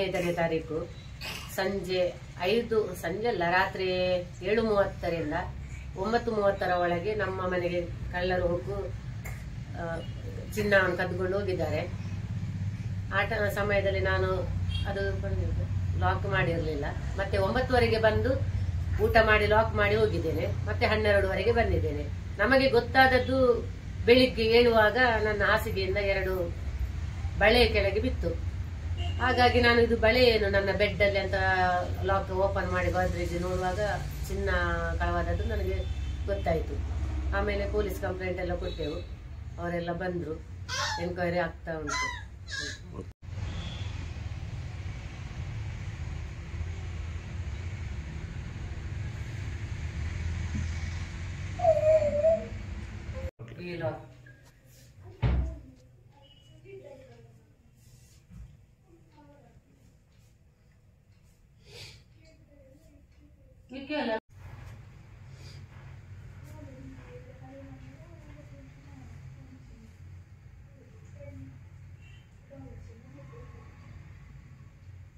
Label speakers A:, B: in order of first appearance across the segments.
A: ಹದಿನೈದನೇ ತಾರೀಕು ಸಂಜೆ ಐದು ಸಂಜೆ ಅಲ್ಲ ರಾತ್ರಿ ಏಳು ಮೂವತ್ತರಿಂದ ಒಂಬತ್ತು ಮೂವತ್ತರ ಒಳಗೆ ನಮ್ಮ ಮನೆಗೆ ಕಳ್ಳರು ಹೋಗು ಆ, ಚಿನ್ನವನ್ನು ಕದ್ಕೊಂಡು ಹೋಗಿದ್ದಾರೆ ಆಟ ಸಮಯದಲ್ಲಿ ನಾನು ಅದು ಲಾಕ್ ಮಾಡಿರಲಿಲ್ಲ ಮತ್ತೆ ಒಂಬತ್ತುವರೆಗೆ ಬಂದು ಊಟ ಮಾಡಿ ಲಾಕ್ ಮಾಡಿ ಹೋಗಿದ್ದೇನೆ ಮತ್ತೆ ಹನ್ನೆರಡುವರೆಗೆ ಬಂದಿದ್ದೇನೆ ನಮಗೆ ಗೊತ್ತಾದದ್ದು ಬೆಳಿಗ್ಗೆ ಏಳುವಾಗ ನನ್ನ ಹಾಸಿಗೆಯಿಂದ ಎರಡು ಬಳೆ ಕೆಳಗೆ ಬಿತ್ತು ಹಾಗಾಗಿ ನಾನು ಇದು ಬಳೆ ಏನು ನನ್ನ ಬೆಡ್ ಅಲ್ಲಿ ಅಂತ ಲಾಕ್ ಓಪನ್ ಮಾಡಿ ಗೋದ್ರೇಜ್ ನೋಡುವಾಗ ಚಿನ್ನ ಕಳವಾದದ್ದು ನನಗೆ ಗೊತ್ತಾಯ್ತು ಆಮೇಲೆ ಪೊಲೀಸ್ ಕಂಪ್ಲೇಂಟ್ ಎಲ್ಲ ಕೊಟ್ಟೆವು ಅವರೆಲ್ಲ ಬಂದ್ರು ಎನ್ಕ್ವೈರಿ ಆಗ್ತಾ ಉಂಟು ಈ ಲಾಕ್ ಅಲ್ಲ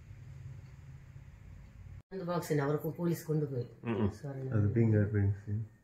A: ಒಂದು ಬಾಕ್ಸಿನ ಅವರು ಪೊಲೀಸ್ ಕೊಂಡು ಹೋಗಿ
B: Mm-mm.
A: ಸ್ವರ್ಣ
B: ಅದು ಫಿಂಗರ್ ಪ್ರಿಂಟ್ಸ್